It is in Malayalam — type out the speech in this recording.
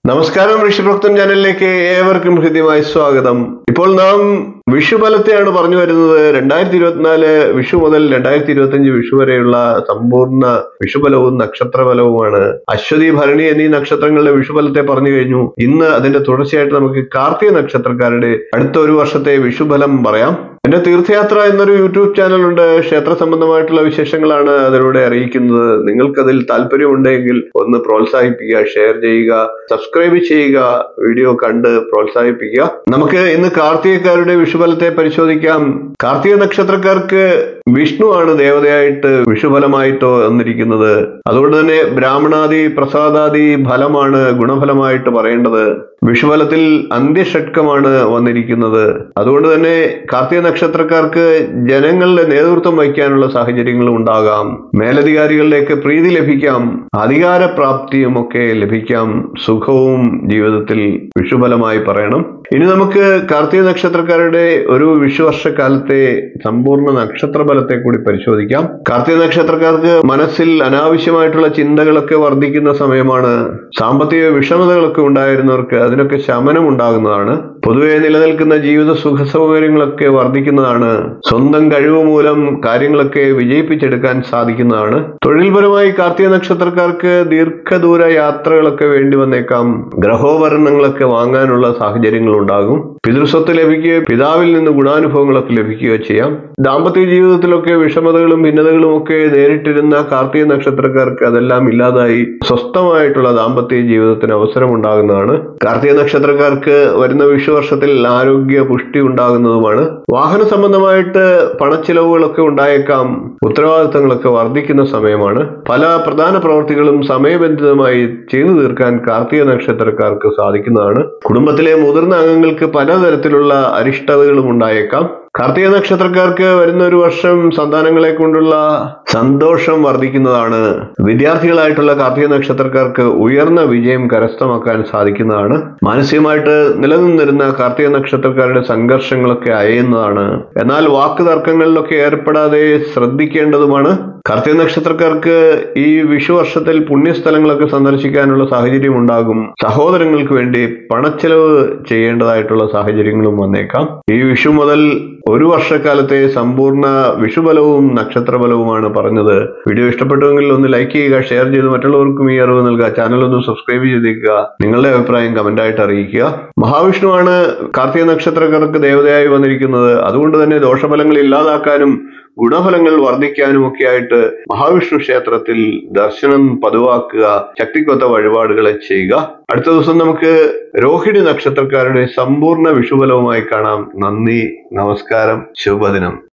നമസ്കാരം ഋഷിഭക്തൻ ചാനലിലേക്ക് ഏവർക്കും ഹൃദ്യമായ സ്വാഗതം ഇപ്പോൾ നാം വിഷുഫലത്തെയാണ് പറഞ്ഞു വരുന്നത് രണ്ടായിരത്തി ഇരുപത്തിനാല് വിഷു മുതൽ രണ്ടായിരത്തി ഇരുപത്തി അഞ്ച് വിഷു വരെയുള്ള സമ്പൂർണ്ണ വിഷുഫലവും നക്ഷത്രഫലവുമാണ് അശ്വതി ഭരണി എന്നീ നക്ഷത്രങ്ങളുടെ വിഷുഫലത്തെ പറഞ്ഞു കഴിഞ്ഞു ഇന്ന് അതിന്റെ തുടർച്ചയായിട്ട് നമുക്ക് കാർത്തിക നക്ഷത്രക്കാരുടെ അടുത്ത ഒരു വർഷത്തെ വിഷുഫലം പറയാം എന്റെ തീർത്ഥയാത്ര എന്നൊരു യൂട്യൂബ് ചാനലുണ്ട് ക്ഷേത്ര സംബന്ധമായിട്ടുള്ള വിശേഷങ്ങളാണ് അതിലൂടെ അറിയിക്കുന്നത് നിങ്ങൾക്കതിൽ താല്പര്യമുണ്ടെങ്കിൽ ഒന്ന് പ്രോത്സാഹിപ്പിക്കുക ഷെയർ ചെയ്യുക സബ്സ്ക്രൈബ് ചെയ്യുക വീഡിയോ കണ്ട് പ്രോത്സാഹിപ്പിക്കുക നമുക്ക് ഇന്ന് കാർത്തികക്കാരുടെ വിഷുഫലത്തെ പരിശോധിക്കാം കാർത്തിക നക്ഷത്രക്കാർക്ക് വിഷ്ണു ആണ് ദേവതയായിട്ട് വിഷുഫലമായിട്ട് വന്നിരിക്കുന്നത് അതുകൊണ്ട് തന്നെ ബ്രാഹ്മണാദി പ്രസാദാദി ഫലമാണ് ഗുണഫലമായിട്ട് പറയേണ്ടത് വിഷുഫലത്തിൽ അന്ത്യഷട്കമാണ് വന്നിരിക്കുന്നത് അതുകൊണ്ട് തന്നെ കാർത്തിക നക്ഷത്രക്കാർക്ക് ജനങ്ങളുടെ നേതൃത്വം വഹിക്കാനുള്ള സാഹചര്യങ്ങളും ഉണ്ടാകാം മേലധികാരികളിലേക്ക് പ്രീതി ലഭിക്കാം അധികാരപ്രാപ്തിയും ഒക്കെ ലഭിക്കാം സുഖവും ജീവിതത്തിൽ വിഷുഫലമായി പറയണം ഇനി നമുക്ക് കാർത്തിക നക്ഷത്രക്കാരുടെ ഒരു വിഷുവർഷക്കാലത്തെ സമ്പൂർണ്ണ നക്ഷത്രഫലത്തെ കൂടി പരിശോധിക്കാം കാർത്തിക നക്ഷത്രക്കാർക്ക് മനസ്സിൽ അനാവശ്യമായിട്ടുള്ള ചിന്തകളൊക്കെ വർദ്ധിക്കുന്ന സമയമാണ് സാമ്പത്തിക വിഷമതകളൊക്കെ ഉണ്ടായിരുന്നവർക്ക് അതിനൊക്കെ ശമനം ഉണ്ടാകുന്നതാണ് പൊതുവെ നിലനിൽക്കുന്ന ജീവിത സുഖ സൗകര്യങ്ങളൊക്കെ വർദ്ധിക്കുന്നതാണ് സ്വന്തം കഴിവ് മൂലം കാര്യങ്ങളൊക്കെ വിജയിപ്പിച്ചെടുക്കാൻ സാധിക്കുന്നതാണ് തൊഴിൽപരമായി കാർത്തിക നക്ഷത്രക്കാർക്ക് ദീർഘദൂര യാത്രകളൊക്കെ വേണ്ടി വന്നേക്കാം ഗ്രഹോപകരണങ്ങളൊക്കെ വാങ്ങാനുള്ള സാഹചര്യങ്ങൾ ഉണ്ടാകും പിതൃസ്വത്ത് ലഭിക്കുകയോ പിതാവിൽ നിന്ന് ഗുണാനുഭവങ്ങളൊക്കെ ലഭിക്കുകയോ ചെയ്യാം ദാമ്പത്യ ജീവിതത്തിലൊക്കെ വിഷമതകളും ഭിന്നതകളും ഒക്കെ നേരിട്ടിരുന്ന കാർത്തിക നക്ഷത്രക്കാർക്ക് അതെല്ലാം ഇല്ലാതായി സ്വസ്ഥമായിട്ടുള്ള ദാമ്പത്യ ജീവിതത്തിന് അവസരം ഉണ്ടാകുന്നതാണ് കാർത്തിക നക്ഷത്രക്കാർക്ക് വരുന്ന വിഷുവർഷത്തിൽ ആരോഗ്യ പുഷ്ടി ഉണ്ടാകുന്നതുമാണ് വാഹന സംബന്ധമായിട്ട് പണച്ചിലവുകളൊക്കെ ഉണ്ടായേക്കാം ഉത്തരവാദിത്തങ്ങളൊക്കെ വർദ്ധിക്കുന്ന സമയമാണ് പല പ്രധാന പ്രവർത്തികളും സമയബന്ധിതമായി ചെയ്തു തീർക്കാൻ കാർത്തിക നക്ഷത്രക്കാർക്ക് സാധിക്കുന്നതാണ് കുടുംബത്തിലെ മുതിർന്ന അംഗങ്ങൾക്ക് പലതരത്തിലുള്ള അരിഷ്ടതകളും ഉണ്ടായേക്കാം കാർത്തിക നക്ഷത്രക്കാർക്ക് വരുന്ന ഒരു വർഷം സന്താനങ്ങളെ കൊണ്ടുള്ള സന്തോഷം വർദ്ധിക്കുന്നതാണ് വിദ്യാർത്ഥികളായിട്ടുള്ള കാർത്തിക നക്ഷത്രക്കാർക്ക് ഉയർന്ന വിജയം കരസ്ഥമാക്കാൻ സാധിക്കുന്നതാണ് മാനസികമായിട്ട് നിലനിന്നിരുന്ന കാർത്തിക നക്ഷത്രക്കാരുടെ സംഘർഷങ്ങളൊക്കെ അയയുന്നതാണ് എന്നാൽ വാക്ക് തർക്കങ്ങളിലൊക്കെ ഏർപ്പെടാതെ ശ്രദ്ധിക്കേണ്ടതുമാണ് കാർത്തിക നക്ഷത്രക്കാർക്ക് ഈ വിഷു വർഷത്തിൽ പുണ്യസ്ഥലങ്ങളൊക്കെ സന്ദർശിക്കാനുള്ള സാഹചര്യം ഉണ്ടാകും സഹോദരങ്ങൾക്ക് വേണ്ടി പണച്ചെലവ് ചെയ്യേണ്ടതായിട്ടുള്ള സാഹചര്യങ്ങളും വന്നേക്കാം ഈ വിഷു മുതൽ ഒരു വർഷക്കാലത്തെ സമ്പൂർണ്ണ വിഷുബലവും നക്ഷത്രബലവുമാണ് പറഞ്ഞത് വീഡിയോ ഇഷ്ടപ്പെട്ടുവെങ്കിൽ ഒന്ന് ലൈക്ക് ചെയ്യുക ഷെയർ ചെയ്ത് മറ്റുള്ളവർക്കും ഈ അറിവ് നൽകുക ചാനൽ ഒന്ന് സബ്സ്ക്രൈബ് ചെയ്തേക്കുക നിങ്ങളുടെ അഭിപ്രായം കമന്റായിട്ട് അറിയിക്കുക മഹാവിഷ്ണുവാണ് കാർത്തിക നക്ഷത്രക്കാർക്ക് ദേവതയായി വന്നിരിക്കുന്നത് അതുകൊണ്ട് തന്നെ ദോഷഫലങ്ങൾ ഇല്ലാതാക്കാനും ഗുണഫലങ്ങൾ വർദ്ധിക്കാനും ഒക്കെ ആയിട്ട് മഹാവിഷ്ണു ക്ഷേത്രത്തിൽ ദർശനം പതിവാക്കുക ശക്തിക്കൊത്ത വഴിപാടുകളെ ചെയ്യുക അടുത്ത ദിവസം നമുക്ക് രോഹിണി നക്ഷത്രക്കാരുടെ സമ്പൂർണ്ണ വിഷുബലവുമായി കാണാം നന്ദി നമസ്കാരം ശുഭദിനം